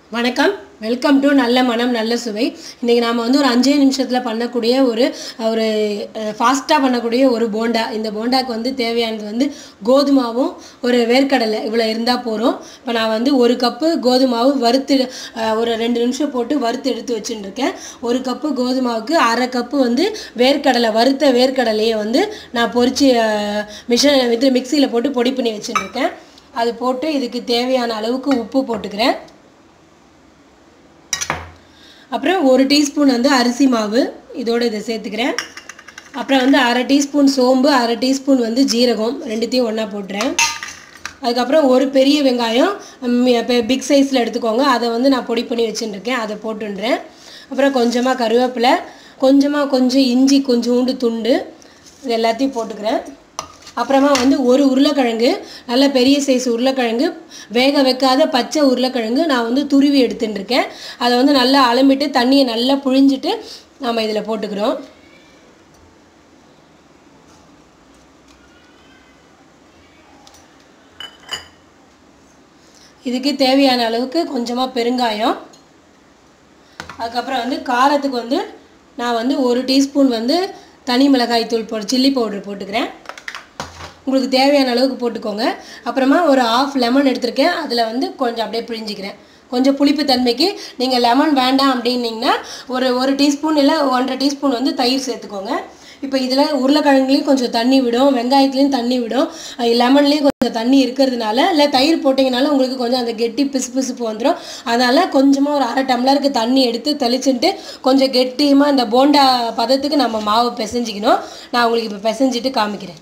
வணக்கம் welcome to நல்ல மனம் நல்ல சுவை இன்றைக்கி நாம் வந்து ஒரு அஞ்சே நிமிஷத்தில் பண்ணக்கூடிய ஒரு ஒரு ஃபாஸ்ட்டாக பண்ணக்கூடிய ஒரு போண்டா இந்த போண்டாக்கு வந்து தேவையானது வந்து கோதுமாவும் ஒரு வேர்க்கடலை இவ்வளோ இருந்தால் போகிறோம் இப்போ நான் வந்து ஒரு கப்பு கோதுமாவு வறுத்து அஹ், ஒரு ரெண்டு நிமிஷம் போட்டு வறுத்து எடுத்து வச்சுட்டுருக்கேன் ஒரு கப்பு கோதுமாவுக்கு அரை கப்பு வந்து வேர்க்கடலை வறுத்த வேர்க்கடலையை வந்து நான் பொரிச்சு மிஷின் இது மிக்சியில் போட்டு பொடி பண்ணி வச்சுட்டுருக்கேன் அது போட்டு இதுக்கு தேவையான அளவுக்கு உப்பு போட்டுக்கிறேன் அப்புறம் ஒரு டீஸ்பூன் வந்து அரிசி மாவு இதோட இதை சேர்த்துக்கிறேன் அப்புறம் வந்து அரை டீஸ்பூன் சோம்பு அரை டீஸ்பூன் வந்து ஜீரகம் ரெண்டுத்தையும் ஒன்றா போட்டுறேன் அதுக்கப்புறம் ஒரு பெரிய வெங்காயம் பிக் சைஸில் எடுத்துக்கோங்க அதை வந்து நான் பொடி பண்ணி வச்சுட்டுருக்கேன் அதை போட்டுன்றேன் அப்புறம் கொஞ்சமாக கருவேப்பிலை கொஞ்சமாக கொஞ்சம் இஞ்சி கொஞ்சோண்டு துண்டு இது எல்லாத்தையும் போட்டுக்கிறேன் அப்புறமா வந்து ஒரு உருளைக்கிழங்கு நல்ல பெரிய சைஸ் உருளைக்கிழங்கு வேக வைக்காத பச்சை உருளைக்கிழங்கு நான் வந்து துருவி எடுத்துட்டு இருக்கேன் அதை வந்து நல்லா அலம்பிட்டு தண்ணியை நல்லா புழிஞ்சிட்டு நம்ம இதில் போட்டுக்கிறோம் இதுக்கு தேவையான அளவுக்கு கொஞ்சமாக பெருங்காயம் அதுக்கப்புறம் வந்து காரத்துக்கு வந்து நான் வந்து ஒரு டீஸ்பூன் வந்து தனி மிளகாய் தூள் போ சில்லி பவுடர் போட்டுக்கிறேன் உங்களுக்கு தேவையான அளவுக்கு போட்டுக்கோங்க அப்புறமா ஒரு ஆஃப் லெமன் எடுத்திருக்கேன் அதில் வந்து கொஞ்சம் அப்படியே பிழிஞ்சிக்கிறேன் கொஞ்சம் புளிப்பு தன்மைக்கு நீங்கள் லெமன் வேண்டாம் அப்படின்னீங்கன்னா ஒரு ஒரு டீஸ்பூன் இல்லை ஒன்றரை டீஸ்பூன் வந்து தயிர் சேர்த்துக்கோங்க இப்போ இதில் உருளைக்கிழங்குலையும் கொஞ்சம் தண்ணி விடும் வெங்காயத்துலேயும் தண்ணி விடும் லெமன்லேயும் கொஞ்சம் தண்ணி இருக்கிறதுனால இல்லை தயிர் போட்டிங்கனால உங்களுக்கு கொஞ்சம் அந்த கெட்டி பிசு பிசுப்பு வந்துடும் அதனால் கொஞ்சமாக ஒரு அரை டம்ளருக்கு தண்ணி எடுத்து தெளிச்சுட்டு கொஞ்சம் கெட்டியமாக இந்த போண்டா பதத்துக்கு நம்ம மாவு பிசைஞ்சிக்கணும் நான் உங்களுக்கு இப்போ பிசைஞ்சிட்டு காமிக்கிறேன்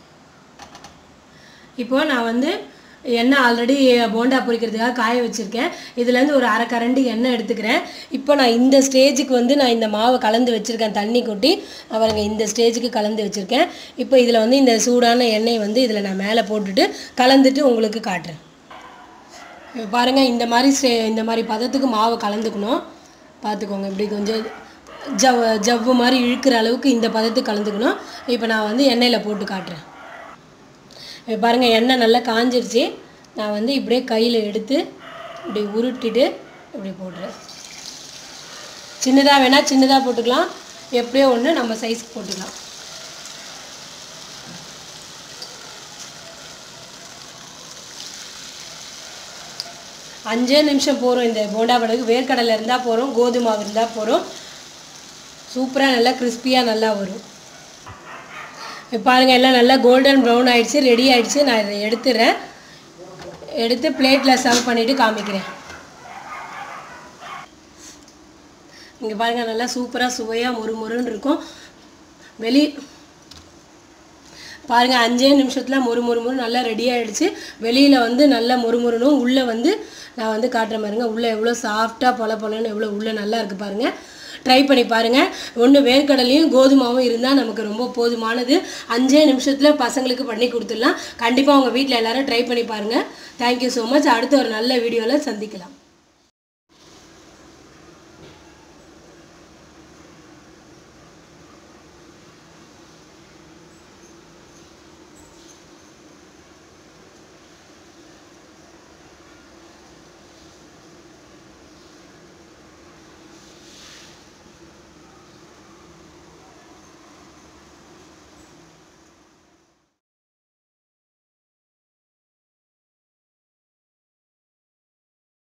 இப்போ நான் வந்து எண்ணெய் ஆல்ரெடி போண்டா பொரிக்கிறதுக்காக காய வச்சுருக்கேன் இதுலேருந்து ஒரு அரை கரண்டி எண்ணெய் எடுத்துக்கிறேன் இப்போ நான் இந்த ஸ்டேஜுக்கு வந்து நான் இந்த மாவை கலந்து வச்சுருக்கேன் தண்ணி கொட்டி அவருங்க இந்த ஸ்டேஜுக்கு கலந்து வச்சுருக்கேன் இப்போ இதில் வந்து இந்த சூடான எண்ணெய் வந்து இதில் நான் மேலே போட்டுட்டு கலந்துட்டு உங்களுக்கு காட்டுறேன் இப்போ பாருங்கள் இந்த மாதிரி ஸ்டே இந்த மாதிரி பதத்துக்கு மாவை கலந்துக்கணும் பார்த்துக்கோங்க இப்படி கொஞ்சம் ஜவ் ஜவ்வு மாதிரி இழுக்கிற அளவுக்கு இந்த பதத்துக்கு கலந்துக்கணும் இப்போ நான் வந்து எண்ணெயில் போட்டு காட்டுறேன் இப்போ பாருங்கள் எண்ணெய் நல்லா காஞ்சிருச்சு நான் வந்து இப்படியே கையில் எடுத்து இப்படி உருட்டிட்டு இப்படி போடுறேன் சின்னதாக வேணால் சின்னதாக போட்டுக்கலாம் எப்படியோ ஒன்று நம்ம சைஸ்க்கு போட்டுக்கலாம் அஞ்சே நிமிஷம் போகிறோம் இந்த போண்டா வடகு வேர்க்கடலை இருந்தால் போகிறோம் கோதுமாவு இருந்தால் போகிறோம் சூப்பராக நல்லா கிறிஸ்பியாக நல்லா வரும் இப்போ பாருங்கள் எல்லாம் நல்லா கோல்டன் ப்ரௌன் ஆயிடுச்சு ரெடி ஆயிடுச்சு நான் இதை எடுத்துடுறேன் எடுத்து பிளேட்டில் சர்வ் பண்ணிவிட்டு காமிக்கிறேன் இங்கே பாருங்கள் நல்லா சூப்பராக சுவையாக மொறு மொறுன்னு இருக்கும் வெளி பாருங்கள் அஞ்சே நிமிஷத்தில் மொறு மொறு மொறு நல்லா ரெடி ஆகிடுச்சு வெளியில் வந்து நல்லா மொறு மொறுனும் உள்ளே வந்து நான் வந்து காட்டுறேன் பாருங்க உள்ளே எவ்வளோ சாஃப்டாக பொல பொலன்னு எவ்வளோ உள்ளே நல்லா இருக்குது பாருங்கள் ட்ரை பண்ணி பாருங்கள் ஒன்று வேர்க்கடலையும் கோதுமாவும் இருந்தால் நமக்கு ரொம்ப போதுமானது அஞ்சே நிமிஷத்தில் பசங்களுக்கு பண்ணி கொடுத்துடலாம் கண்டிப்பாக உங்கள் வீட்டில் எல்லாரும் ட்ரை பண்ணி பாருங்கள் தேங்க்யூ ஸோ மச் அடுத்த ஒரு நல்ல வீடியோவில் சந்திக்கலாம்